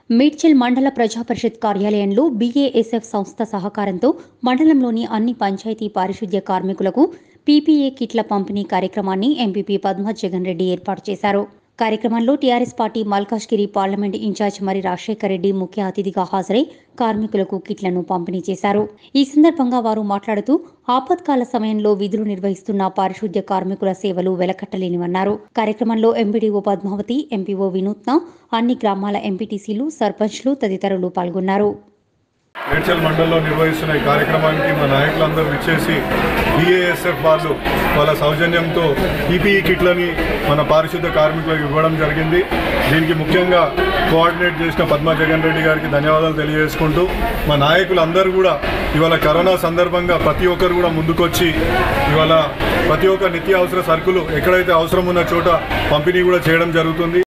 మేడ్చల్ మండల ప్రజా పరిషత్ కార్యాలయంలో బీఏఎస్ఎఫ్ సంస్థ సహకారంతో మండలంలోని అన్ని పంచాయతీ పారిశుద్ధ్య కార్మికులకు పీపీఏ కిట్ల పంపిణీ కార్యక్రమాన్ని ఎంపీపీ పద్మ జగన్ రెడ్డి ఏర్పాటు చేశారు కార్యక్రమంలో TRS party Malkajgiri parliament incharge మరి రాజశేఖర్ రెడ్డి ముఖ్య అతిథిగా హాజరై కార్మికులకు కిట్లను పంపిణీ చేశారు ఈ సందర్భంగా వారు మాట్లాడుతూ ఆపత్కాల సమయంలో విధులు నిర్వహిస్తున్న పారిశుద్ధ్య కార్మికుల సేవలు వెలకట్టలేనివన్నారు కార్యక్రమంలో ఎంపీడీఓ పద్మావతి ఎంపీఓ వినూత్న అన్ని గ్రామాల ఎంపీటీసీలు సర్పంచ్లు తదితరులు పాల్గొన్నారు మేడ్చల్ మండలంలో నిర్వహిస్తున్న ఈ కార్యక్రమానికి మా నాయకులందరూ విచ్చేసి బీఏఎస్ఎఫ్ వాళ్ళు వాళ్ళ సౌజన్యంతో పీపీఈ కిట్లని మన పారిశుద్ధ కార్మికులకు ఇవ్వడం జరిగింది దీనికి ముఖ్యంగా కోఆర్డినేట్ చేసిన పద్మా జగన్ రెడ్డి గారికి ధన్యవాదాలు తెలియజేసుకుంటూ మా నాయకులందరూ కూడా ఇవాళ కరోనా సందర్భంగా ప్రతి ఒక్కరు కూడా ముందుకొచ్చి ఇవాళ ప్రతి ఒక్క నిత్యావసర సరుకులు ఎక్కడైతే అవసరం ఉన్న చోట పంపిణీ కూడా చేయడం జరుగుతుంది